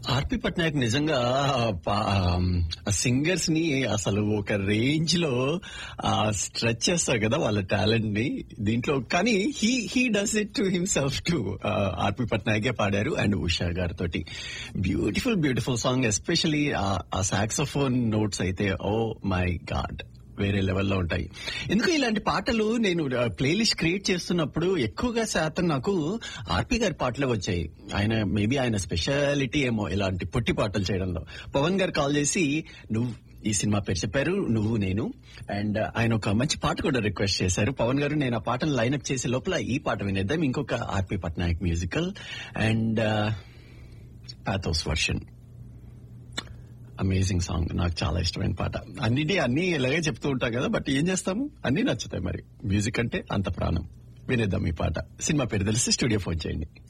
ఆర్పి పట్నాయక్ నిజంగా సింగర్స్ ని అసలు ఒక రేంజ్ లో స్ట్రెచ్ చేస్తారు కదా వాళ్ళ టాలెంట్ ని దీంట్లో కానీ he he does it to himself to RP పట్నాయకే పాడారు అండ్ ఉషా గారితో బ్యూటిఫుల్ బ్యూటిఫుల్ సాంగ్ ఎస్పెషలీ ఆ సాక్సోఫోన్ నోట్స్ అయితే ఓ మై గాడ్ వేరే లెవెల్లో ఉంటాయి ఎందుకు ఇలాంటి పాటలు నేను ప్లేలిస్ట్ క్రియేట్ చేస్తున్నప్పుడు ఎక్కువగా శాతం నాకు ఆర్పి గారి పాటలే వచ్చాయి ఆయన మేబీ ఆయన స్పెషాలిటీ ఏమో ఇలాంటి పొట్టి పాటలు చేయడంలో పవన్ గారు కాల్ చేసి నువ్వు ఈ సినిమా పేరు చెప్పారు నువ్వు నేను అండ్ ఆయన ఒక మంచి పాట కూడా రిక్వెస్ట్ చేశారు పవన్ గారు నేను ఆ పాటను లైన్అప్ చేసే లోపల ఈ పాట వినేద్దాం ఇంకొక RP Patnaik musical and pathos version amazing song నాకు చాలా ఇష్టమైన పాట అన్నిటి అన్ని ఇలాగే చెప్తూ ఉంటాం కదా బట్ ఏం చేస్తాము అన్ని నచ్చుతాయి మరి మ్యూజిక్ అంటే అంత ప్రాణం వినేద్దాం ఈ పాట సినిమా పేరు తెలిసి స్టూడియో ఫోన్ చేయండి